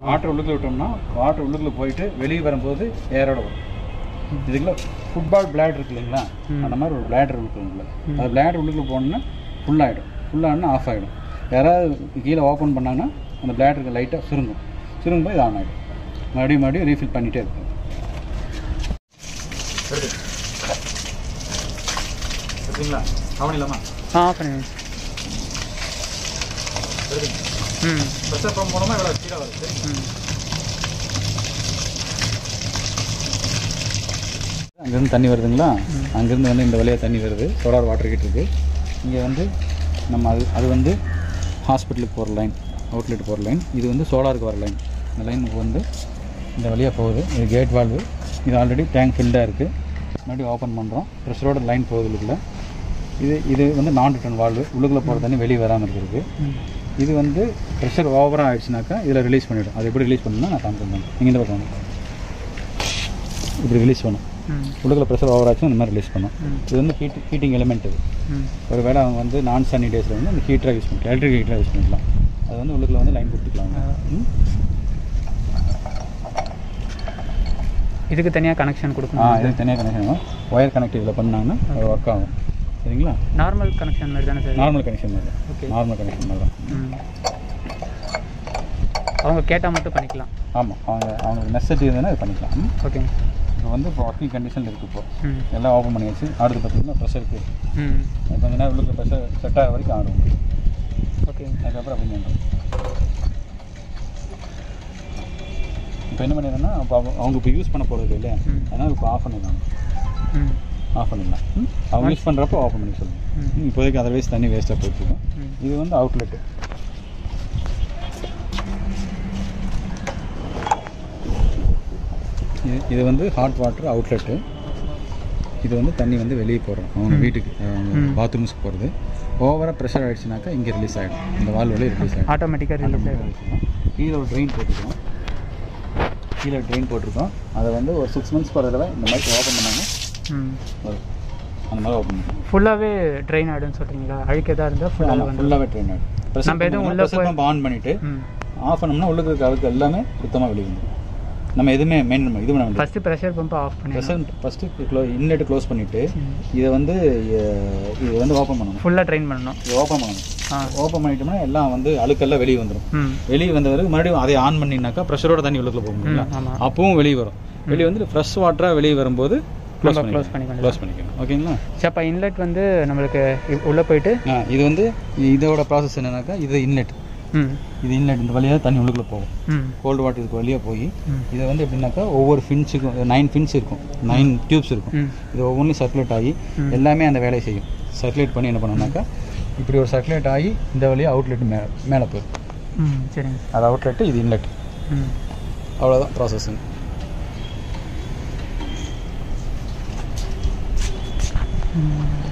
Water உள்ளுக்குள்ள விட்டோம்னா water உள்ளுக்குள்ள போயிட்டு வெளியே வரும்போது ஏரோட வரும் இதுக்குள்ள ஃபுட்பால் பிளாட் இருக்கு இல்லைங்களா ம். அந்த மாதிரி ஒரு பிளாடர் இருக்குங்கள அது பிளாடர் உள்ளுக்குள்ள போனோம்னா ஃபுல்லாகிடும் ஃபுல்லாகினா ஆஃப் ஆகிடும் யாராவது கீழே ஓப்பன் பண்ணாங்கன்னா அந்த பிளாடருக்கு லைட்டாக சுருங்கும் சுருங்கும் போது இது ஆன் ஆகிடும் மறுபடியும் மறுபடியும் ரீஃபில் பண்ணிகிட்டே இருக்கும் சரிங்களா அவன் இல்லாமா ஆ பண்ணுங்க ம் ப்ரெஷர் பம்ப் மூலமாக இவ்வளோ ஸ்பீடாக வருது சரிங்களா ம் அங்கேருந்து தண்ணி வருதுங்களா அங்கேருந்து வந்து இந்த வழியாக தண்ணி வருது சோலார் வாட்டர் ஹீட் இருக்குது இங்கே வந்து நம்ம அது அது வந்து ஹாஸ்பிட்டலுக்கு போகிற லைன் அவுட்லெட் போகிற லைன் இது வந்து சோலாருக்கு வர லைன் இந்த லைன் வந்து இந்த வழியாக போகுது இது கேட் வால்வு இது ஆல்ரெடி டேங்க் ஃபில்டாக இருக்குது மறுபடியும் ஓப்பன் பண்ணுறோம் ப்ரெஷரோட லைன் போகுது உள்ளுக்குள்ள இது இது வந்து நான் ரிட்டர்ன் வால்வு உள்ளுக்குள்ளே போகிற தண்ணி வெளியே வராமல் இருக்கிறதுக்கு ம் இது வந்து ப்ரெஷர் ஓவராக ஆயிடுச்சுனாக்கா இதில் ரிலீஸ் பண்ணிவிடும் அது எப்படி ரிலீஸ் பண்ணணும்னா நான் காமிக்கிறேன் நீங்கள் இந்த பக்கம் வாங்க. இப்படி ரிலீஸ் பண்ணும் ம் உள்ளுக்குள்ள ப்ரெஷர் ஓவர் ஆச்சுன்னா இந்த மாதிரி ரிலீஸ் பண்ணும் ம். இது வந்து ஹீட் ஹீட்டிங் எலிமெண்ட் இது ம் ஒருவேளை அவங்க வந்து நான் சன்னி டேஸில் வந்து அந்த ஹீட்டராக யூஸ் பண்ணிக்கலாம் எலக்ட்ரிக் ஹீட்டராக யூஸ் பண்ணிக்கலாம் அது வந்து உள்ளுக்குள்ள வந்து லைன் கொடுத்துக்கலாம் ம். இதுக்கு தனியாக கனெக்ஷன் ஆ கொடுக்கணும் இது தனியாக கனெக்ஷன் ஆகும் ஒயர் கனெக்ட் இதில் பண்ணாங்கன்னா அது ஒர்க் ஆகும் சரிங்களா நார்மல் கனெக்ஷன் மாதிரி தானே சார் நார்மல் கனெக்ஷன் மாதிரி தான் ஓகே நார்மல் கனெக்ஷன் மாதிரி தான் ம் அவங்க கேட்டால் மட்டும் பண்ணிக்கலாம் ஆமாம் அவங்க அவங்களுக்கு நெசசிட்டி இருந்ததுன்னா இது பண்ணிக்கலாம் ம். ஓகேங்க இப்போ வந்து இப்போ ஒர்க்கிங் கண்டிஷனில் இருக்குது இப்போ ம் எல்லாம் ஓப்பன் பண்ணியாச்சு அடுத்து பார்த்தீங்கன்னா ப்ரெஷருக்கு ம் கொஞ்ச நேரம் உள்ளுக்குள்ள ப்ரெஷர் செட் ஆகிற வரைக்கும் ஆடும் ஓகே அதுக்கப்புறம் அப்படி பண்ணுறோம் இப்போ என்ன பண்ணிடுறேன்னா இப்போ அவங்க அவங்க இப்போ யூஸ் பண்ண போகிறது இல்லையா ம். அதனால் இப்போ ஆஃப் பண்ணிடலாம் ம் ஆஃப் பண்ணிடலாம் ம்? அவங்க யூஸ் பண்ணுறப்போ ஆஃப் பண்ணி சொல்லுங்கள் ம். ம், இப்போதைக்கு அதர்வைஸ் தண்ணி வேஸ்ட்டாக போயிட்டுருக்கும் ம் இது வந்து அவுட்லெட்டு இது இது வந்து ஹாட் வாட்டர் அவுட்லெட்டு இது வந்து தண்ணி வந்து வெளியே போடுறோம் அவங்க வீட்டுக்கு அவங்க ம். பாத்ரூம்ஸ்க்கு போகிறது ஓவராக ப்ரெஷர் ஆகிடுச்சுனாக்கா இங்கே ரிலீஸ் ஆகிடும் இந்த வால் வழியே ரிலீஸ் ஆகிடும் ஆட்டோமேட்டிக்காக ரிலீஸ் ஆகிடும் கீழே ஒரு ட்ரெயின் போட்டிருக்கோம் கீழே ட்ரெயின் போட்டிருக்கோம் அதை வந்து ஒரு சிக்ஸ் மந்த்ஸ் போகிற தடவை இந்த மாதிரி ஓப்பன் பண்ணாங்க ம் வரும் அந்த மாதிரி ஓப்பன் பண்ணுவோம் ஃபுல்லாகவே ட்ரெயின் ஆகிடும்னு சொல்கிறீங்களா அழுக்கு எதாக இருந்தால் ஃபுல்லாகவே ஆமாம் வந்து ஃபுல்லாகவே ட்ரெயின் ஆகிடும் நம்ம எதுவும் உள்ள போய்- பம்ப் ஆன் பண்ணிவிட்டு ம் ஆஃப் பண்ணோம்னா உள்ளுக்கு இருக்க அழுக்கு எல்லாமே சுத்தமாக வெளியே வந்துடும் நம்ம எதுவுமே மெயின்டைன் பண்ண இது பண்ண வேண்டியது ஃபஸ்ட்டு ப்ரெஷர் பம்பை ஆஃப் பண்ணிடணும் ப்ரெசன்ட் ஃபஸ்ட்டு க்ளோ இன்னெட் க்ளோஸ் பண்ணிவிட்டு ம். இதை வந்து அஹ், இது வந்து ஓப்பன் பண்ணணும் ஃபுல்லாக ட்ரெயின் பண்ணணும் இது ஓப்பன் பண்ணணும் ஆ ஓப்பன் பண்ணிட்டோம்னா எல்லாம் வந்து அழுக்கெல்லாம் வெளியே வந்துடும் ம் வெளியே வந்த பிறகு மறுபடியும் அதை ஆன் பண்ணினாக்கா ப்ரெஷரோட தண்ணி உள்ளுக்குள்ள போக முடியல ம் ஆமாம் அப்பவும் வெளியே வரும் வெளியே வந்து ஃப்ரெஷ் வாட்டராக வெளியே வரும்போது க்ளோஸ் நம்ம க்ளோஸ் பண்ணி பண்ணிக்கலாம் க்ளோஸ் பண்ணிக்கணும் ஓகேங்களா சரி அப்போ இன்லெட் வந்து நம்மளுக்கு உள்ளே போயிட்டு ஆ இது வந்து இதோட ப்ராசஸ் என்னன்னாக்கா இது இன்லெட் ம் இது இன்லெட் இந்த வழியாக தண்ணி உள்ளுக்குள்ள போகும் ம் கோல்டு வாட்டர் இதுக்கு வழியாக போய் ம் இதை வந்து எப்படின்னாக்கா ஒவ்வொரு ஃபின்ஸுக்கும் நைன் ஃபின்ஸ் இருக்கும் நைன் டியூப்ஸ் இருக்கும் ம் இது ஒவ்வொன்றும் சர்க்குலேட் ஆகி ம். எல்லாமே அந்த வேலையை செய்யும் சர்க்குலேட் பண்ணி என்ன பண்ணோம்னாக்கா இப்படி ஒரு சர்க்குலேட் ஆகி இந்த வழியாக அவுட்லெட் மே மேலே போயிடும் ம் சரிங்க அது அவுட்லெட்டு இது இன்லெட் ம் அவ்வளோதான் ப்ராசஸிங் ம்